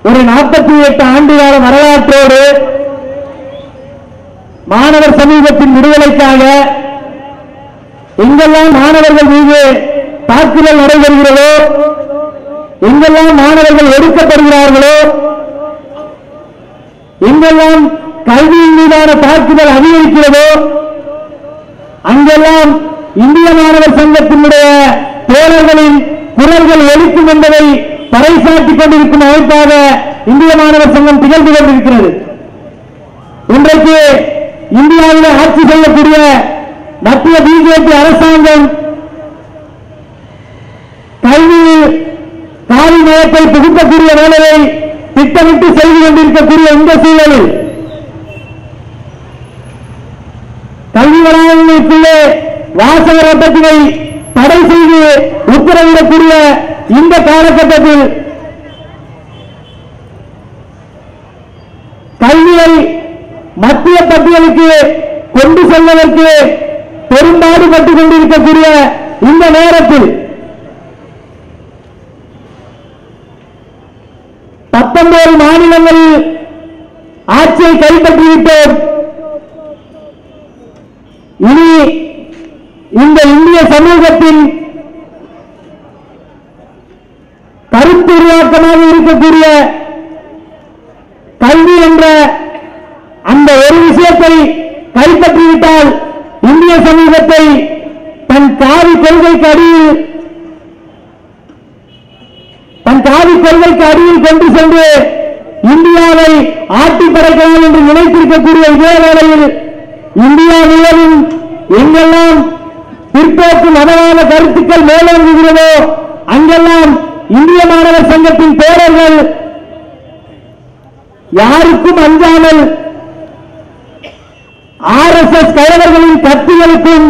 ஒரு நாற்பத்தி எட்டு ஆண்டு கால வரலாற்றோடு மாணவர் சமூகத்தின் விடுதலைக்காக எங்கெல்லாம் மாணவர்கள் மீது தாக்குதல் நடைபெறுகிறதோ எங்கெல்லாம் மாணவர்கள் ஒடுக்கப்படுகிறார்களோ எங்கெல்லாம் கல்வியின் மீதான தாக்குதல் அதிகரிக்கிறதோ அங்கெல்லாம் இந்திய மாணவர் சங்கத்தினுடைய தோழர்களின் குரல்கள் ஒலிக்கும் என்பதை பறைசாற்றிக் கொண்டிருக்கும் அமைப்பாக இந்திய மாணவர் சங்கம் திகழ்ந்து கொண்டிருக்கிறது இன்றைக்கு இந்தியாவில் ஆட்சி செய்யக்கூடிய மத்திய பிஜேபி அரசாங்கம் கல்வியில் காவி நயத்தை புகுத்தக்கூடிய வேலையை திட்டமிட்டு செய்து கொண்டிருக்கக்கூடிய இந்த சூழலில் கல்வி வளாகங்களுக்குள்ளே வாசக ஓட்டத்தினை தடை செய்து உத்தரவிடக்கூடிய இந்த காலகட்டத்தில் கல்வியை மத்திய பட்டியலுக்கு கொண்டு செல்வதற்கு பெரும்பாடுபட்டுக் கொண்டிருக்கக்கூடிய இந்த நேரத்தில் பத்தொன்பது மாநிலங்களில் ஆட்சியை கைப்பற்றிவிட்டோம் இனி இந்த இந்திய சமூகத்தின் கருத்து உருவாக்கமாக இருக்கக்கூடிய கல்வி என்ற அந்த ஒரு விஷயத்தை கைப்பற்றிவிட்டால் இந்திய சமூகத்தை தன் காவி கொள்கைக்கு அடியில் தன் காவி கொள்கைக்கு அடியில் கொண்டு சென்று இந்தியாவை ஆட்டி படைக்கலாம் என்று நினைத்திருக்கக்கூடிய இதே வேளையில் இந்தியா முழுவதும் எங்கெல்லாம் பிற்போக்கு மதவாத கருத்துக்கள் மேலோங்குகிறதோ அங்கெல்லாம் இந்திய மாணவர் சங்கத்தின் தோழர்கள் யாருக்கும் அஞ்சாமல் ஆர் எஸ் எஸ் கழகர்களின் கத்திகளுக்கும்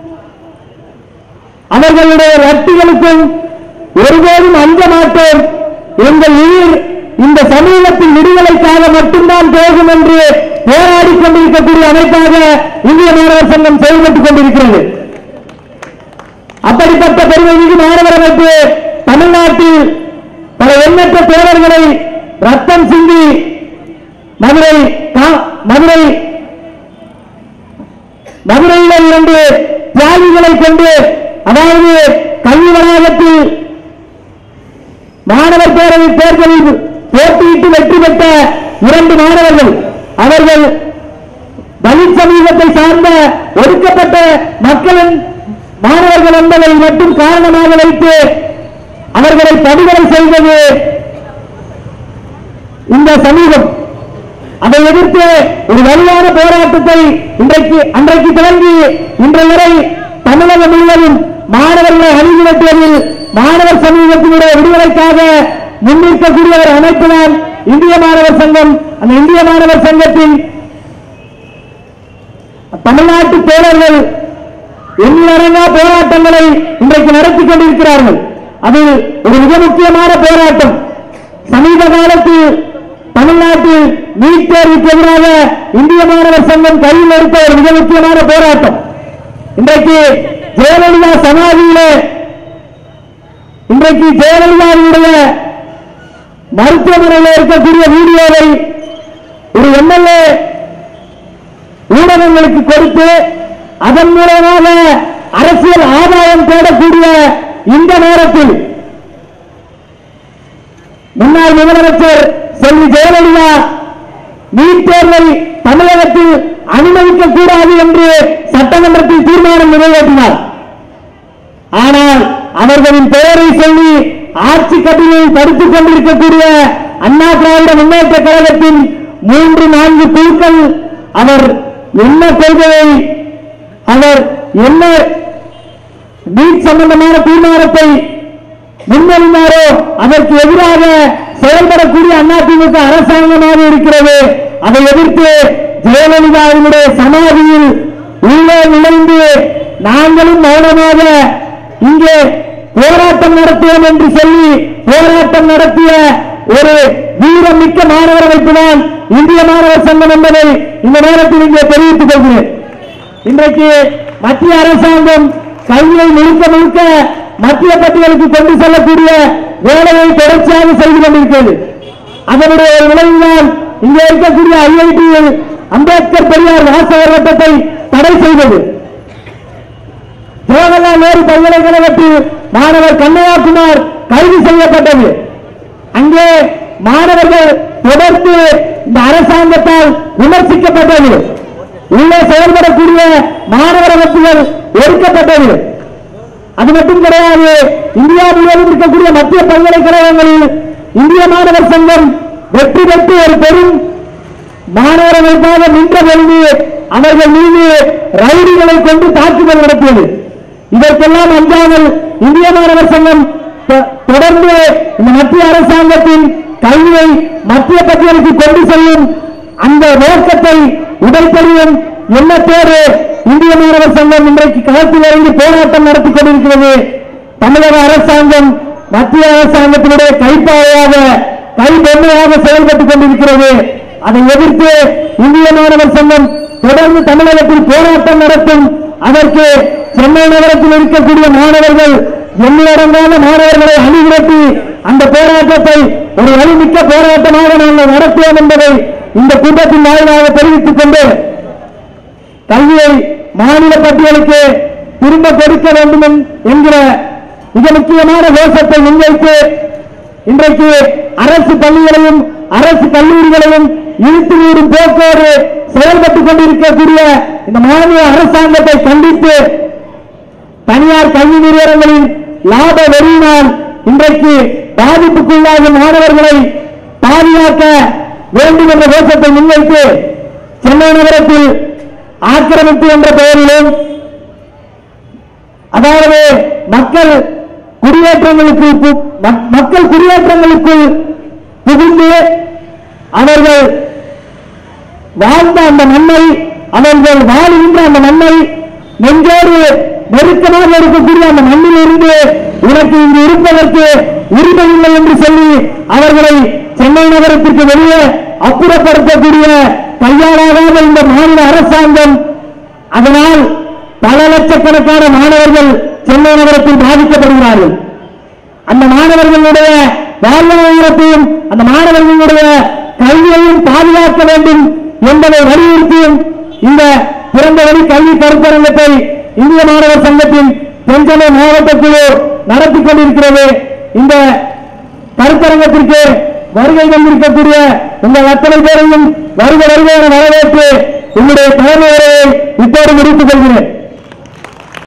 அவர்களுடைய ரட்டிகளுக்கும் ஒருபோதும் அஞ்ச மாட்டோம் எங்கள் உயிர் இந்த சமூகத்தின் விடுதலைக்காக மட்டும்தான் போகும் என்று போராடி கொண்டிருக்கக்கூடிய அமைப்பாக இந்திய மாணவர் சங்கம் செயல்பட்டுக் கொண்டிருக்கிறது அப்படிப்பட்ட பெருமைமிகு மாணவர் அமைப்பு தமிழ்நாட்டில் பல எண்ணற்ற தோழர்களை ரத்தம் சிந்தி மதுரை கா- மதுரை மதுரையில் இரண்டு தியாகிகளை கொண்டு அதாவது கல்வி வளாகத்தில் மாணவர் பேரவை தேர்தலில் போட்டியிட்டு வெற்றி பெற்ற இரண்டு மாணவர்கள் அவர்கள் தலித் சமூகத்தை சார்ந்த ஒடுக்கப்பட்ட மக்களின் மாணவர்கள் என்பதை மட்டும் காரணமாக வைத்து அவர்களை படுகொலை செய்தது இந்த சமூகம் அதை எதிர்த்து ஒரு வலுவான போராட்டத்தை இன்றைக்கு அன்றைக்கு தொடங்கி இன்றைய வரை தமிழகம் முழுவதும் மாணவர்களை அணிதிரட்டுவதில் மாணவர் சமூகத்தினுடைய விடுதலைக்காக முன்னிற்கக்கூடிய ஒரு அமைப்பு தான் இந்திய மாணவர் சங்கம் அந்த இந்திய மாணவர் சங்கத்தின் தமிழ்நாட்டு தோழர்கள் எண்ணிலடங்கா போராட்டங்களை இன்றைக்கு நடத்தி கொண்டிருக்கிறார்கள் அது ஒரு மிக முக்கியமான போராட்டம் சமீப காலத்தில் தமிழ்நாட்டில் நீட் தேர்வுக்கு எதிராக இந்திய மாணவர் சங்கம் கையில் எடுத்த ஒரு மிக முக்கியமான போராட்டம் இன்றைக்கு ஜெயலலிதா சமாதியிலே இன்றைக்கு ஜெயலலிதாவுடைய மருத்துவமனையில் இருக்கக்கூடிய வீடியோவை ஒரு எம்எல்ஏ ஊடகங்களுக்கு கொடுத்து அதன் மூலமாக அரசியல் ஆதாயம் தேடக்கூடிய இந்த நேரத்தில் முன்னாள் முதலமைச்சர் செல்வி ஜெயலலிதா நீட் தேர்வை தமிழகத்தில் அனுமதிக்க கூடாது என்று சட்டமன்றத்தில் தீர்மானம் நிறைவேற்றினார் ஆனால் அவர்களின் பெயரை சொல்லி ஆட்சி கட்டிலில் தடுத்துக் கொண்டிருக்கக்கூடிய அண்ணா திராவிட முன்னேற்ற கழகத்தின் மூன்று நான்கு குழுக்கள் அவர் என்ன கொள்கையை அவர் என்ன நீட் சம்பந்தமான தீர்மானத்தை முன்மொழிந்தாரோ அதற்கு எதிராக செயல்படக்கூடிய அதிமுக அரசாங்கமாக இருக்கிறது அதை எதிர்த்து ஜெயலலிதாவினுடைய சமாதியில் உள்ளே நுழைந்து நாங்களும் மௌனமாக இங்கே போராட்டம் நடத்துவோம் என்று சொல்லி போராட்டம் நடத்திய ஒரு வீரம் மிக்க மாணவர் அமைப்புதான் இந்திய மாணவர் சங்கம் என்பதை இந்த நேரத்தில் இங்கே தெரிவித்துக் கொள்கிறேன் இன்றைக்கு மத்திய அரசாங்கம் கல்வியை முழுக்க முழுக்க மத்திய பட்டியலுக்கு கொண்டு செல்லக்கூடிய வேலையை தொடர்ச்சியாக செய்து கொண்டிருக்கிறது அதனுடைய ஒரு விளைவுதான் இங்கே இருக்கக்கூடிய ஐஐடியில் அம்பேத்கர் பெரியார் வாசகர் வட்டத்தை தடை செய்தது ஜவஹர்லால் நேரு பல்கலைக்கழகத்தில் மாணவர் கண்ணையாக்குமார் கைது செய்யப்பட்டது அங்கே மாணவர்கள் தொடர்ந்து இந்த அரசாங்கத்தால் விமர்சிக்கப்பட்டது உள்ளே செயல்படக்கூடிய மாணவர் அமைப்புகள் ஒடுக்கப்பட்டது அது மட்டும் கிடையாது இந்தியா முழுவதும் இருக்கக்கூடிய மத்திய பல்கலைக்கழகங்களில் இந்திய மாணவர் சங்கம் வெற்றி பெற்று ஒரு பெரும் மாணவர்களுக்காக நின்ற பொழுது அவர்கள் மீது ரவுடிகளை கொண்டு தாக்குதல் நடத்தியது இதற்கெல்லாம் அஞ்சாமல் இந்திய மாணவர் சங்கம் தொ- தொடர்ந்து இந்த மத்திய அரசாங்கத்தின் கல்வியை மத்திய பட்டியலுக்கு கொண்டு செல்லும் அந்த நோக்கத்தை உடைத்தறியும் எண்ணத்தோடு இந்திய மாணவர் சங்கம் இன்றைக்கு களத்தில் இறங்கி போராட்டம் நடத்தி கொண்டிருக்கிறது தமிழக அரசாங்கம் மத்திய அரசாங்கத்தினுடைய கைப்பாவையாக கை பொம்மையாக செயல்பட்டுக் கொண்டிருக்கிறது அதை எதிர்த்து இந்திய மாணவர் சங்கம் தொடர்ந்து தமிழகத்தில் போராட்டம் நடத்தும் அதற்கு சென்னை நகரத்தில் இருக்கக்கூடிய மாணவர்கள் எண்ணிலடங்கான மாணவர்களை அணிதிரட்டி அந்த போராட்டத்தை ஒரு வலிமிக்க போராட்டமாக நாங்கள் நடத்துவோம் என்பதை இந்த கூட்டத்தின் வாயிலாக தெரிவித்துக் கொண்டு கல்வியை மாநில பட்டியலுக்கு திரும்ப கொடுக்க வேண்டும் என்- என்கிற மிக முக்கியமான கோஷத்தை முன்வைத்து இன்றைக்கு அரசு பள்ளிகளையும் அரசு கல்லூரிகளையும் இழுத்து மீறும் போக்கோடு செயல்பட்டுக் கொண்டிருக்கக்கூடிய இந்த மாநில அரசாங்கத்தை கண்டித்து தனியார் கல்வி நிறுவனங்களின் லாப வெறியினால் இன்றைக்கு பாதிப்புக்குள்ளாகும் மாணவர்களை பாதுகாக்க வேண்டும் என்ற கோஷத்தை முன்வைத்து சென்னை நகரத்தில் ஆக்கிரமிப்பு என்ற பெயரிலும் அதாவது மக்கள் குடியேற்றங்களுக்கு பு- மக்- மக்கள் குடியேற்றங்களுக்குள் புகுந்து அவர்கள் வாழ்ந்த அந்த மண்ணை அவர்கள் வாழுகின்ற அந்த மண்ணை நெஞ்சோடு நெருக்கமாக இருக்கக்கூடிய அந்த மண்ணில் இருந்து உனக்கு இங்கு இருப்பதற்கு உரிமை இல்லை என்று சொல்லி அவர்களை சென்னை நகரத்திற்கு வெளியே அப்புறப்படுத்தக்கூடிய கையாளாகாத இந்த மாநில அரசாங்கம் அதனால் பல லட்சக்கணக்கான மாணவர்கள் சென்னை நகரத்தில் பாதிக்கப்படுகிறார்கள் அந்த மாணவர்களுடைய வாழ்வாதாரத்தையும் அந்த மாணவர்களுடைய கல்வியையும் பாதுகாக்க வேண்டும் என்பதை வலியுறுத்தியும் இந்த பிறந்தவழி கல்வி கருத்தரங்கத்தை இந்திய மாணவர் சங்கத்தின் தென்சென்னை மாவட்ட குழு நடத்தி கொண்டிருக்கிறது இந்த கருத்தரங்கத்திற்கு வருகை தந்திருக்கக்கூடிய உங்கள் அத்தனை பேரையும் வருக வருக என வரவேற்று உங்களுடைய தலைமை உரையை இப்போது முடித்துக் கொள்கிறேன்